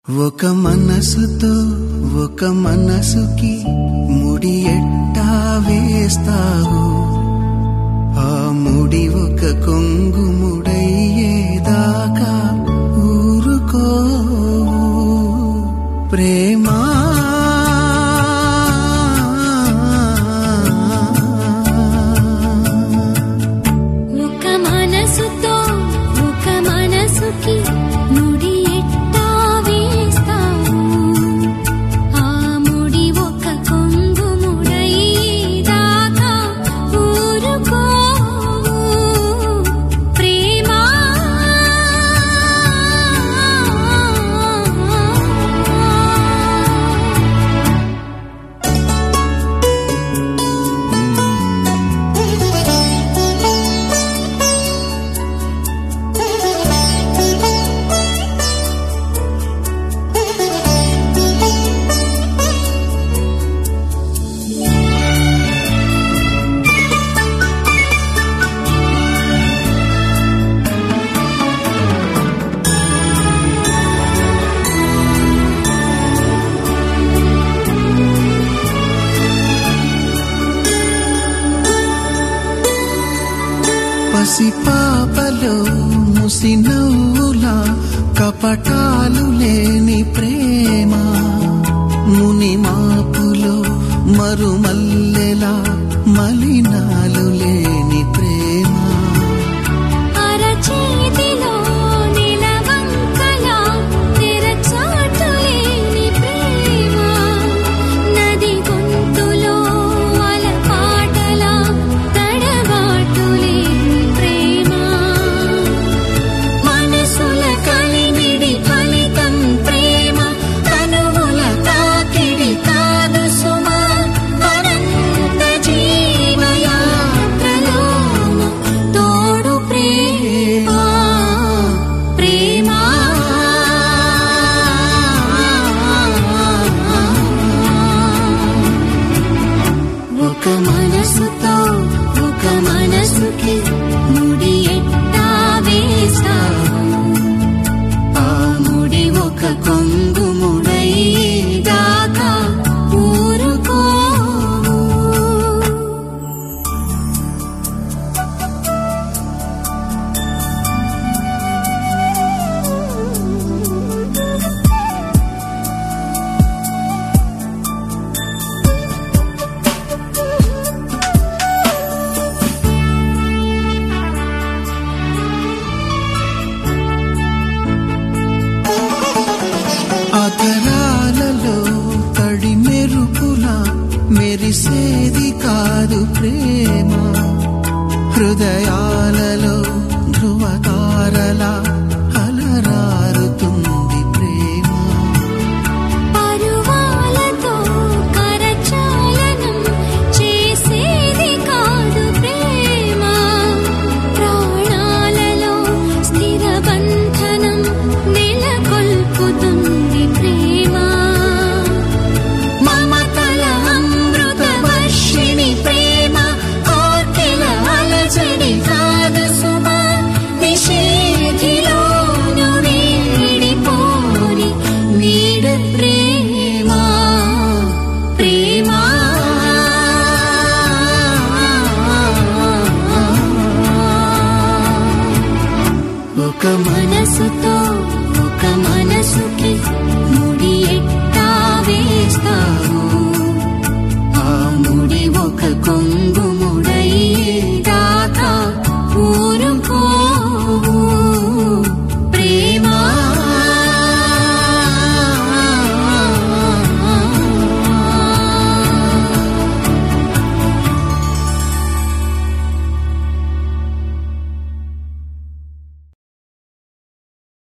ఒక మనసుతో ఒక మనసుకి ముడి ఎట్టా వేస్తావు ఆ ముడి ఒక కొంగు ముడయ్యేదాకా ఊరుకో ప్రేమా ఒక మనసుతో ఒక మనసుకి ముడి ఎట్టా వేస్తావు ఆ ముడి ఒక కొంగు ముడయ్యేదాకా ఊరుకో ప్రేమా పసిపాపలో ముసి నవ్వులా కపటాలు లేని ప్రేమ ముని మాపులో మరుమల్లెలా మలినాలు లేని ప్రేమ అరచేతిలో నిలవంకలా తెరచాటులేని ప్రేమ నది గొంతులో అలపాటలా తడబాటులేని ప్రేమ మనసుల కలిమిడి ఫలితం ప్రేమ కనువుల తాకిడి కాదు సుమా అనంత జీవయాత్రలోన తోడు ప్రేమ ప్రేమ ఒక మనసుతో ఒక మనసుకి ముడి ఎట్టా వేస్తావు ఆ ముడి ఒక కొంగు ముడయ్యేదాకా ఊరుకో అతరాలలో తడి మెరుపులా మెరిసేది కాదు ప్రేమ హృదయాలలో ధృవతారలా